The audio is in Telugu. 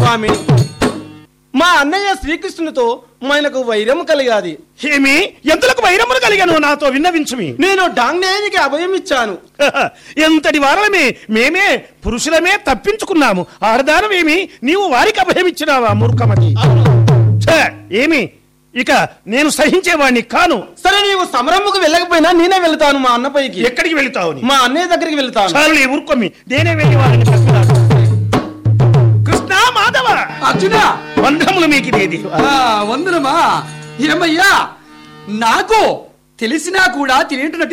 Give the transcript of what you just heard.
స్వామి మా అన్నయ్య శ్రీకృష్ణునితో మనకు వైరం కలిగాది ఏమి ఎంతలకు వైరములు కలిగాను నాతో విన్నవించుమి నేను డాంగ్నేయునికి అభయం ఇచ్చాను ఎంతటి వారలమే మేమే పురుషులమే తప్పించుకున్నాము ఆడదానమేమి నీవు వారికి అభయమిచ్చినావా మూర్ఖమతి ఛే, ఏమి ఇక నేను సహించేవాణ్ణి కాను సరే నీవు సమరముకు వెళ్ళకపోయినా నేనే వెళ్తాను మా అన్నపైకి ఎక్కడికి వెళుతావు నీ? మా అన్నయ్య దగ్గరికి వెళ్తాను చాలు నీ ఊరుకోమి నేనే వెళ్ళి వారిని కలుపుతాను. కృష్ణ మాధవ అర్జున వందములు మీకు ఇదేది ఆ, వందనమా ఏమయ్యా నాకు తెలిసినా కూడా తెలియనట్టు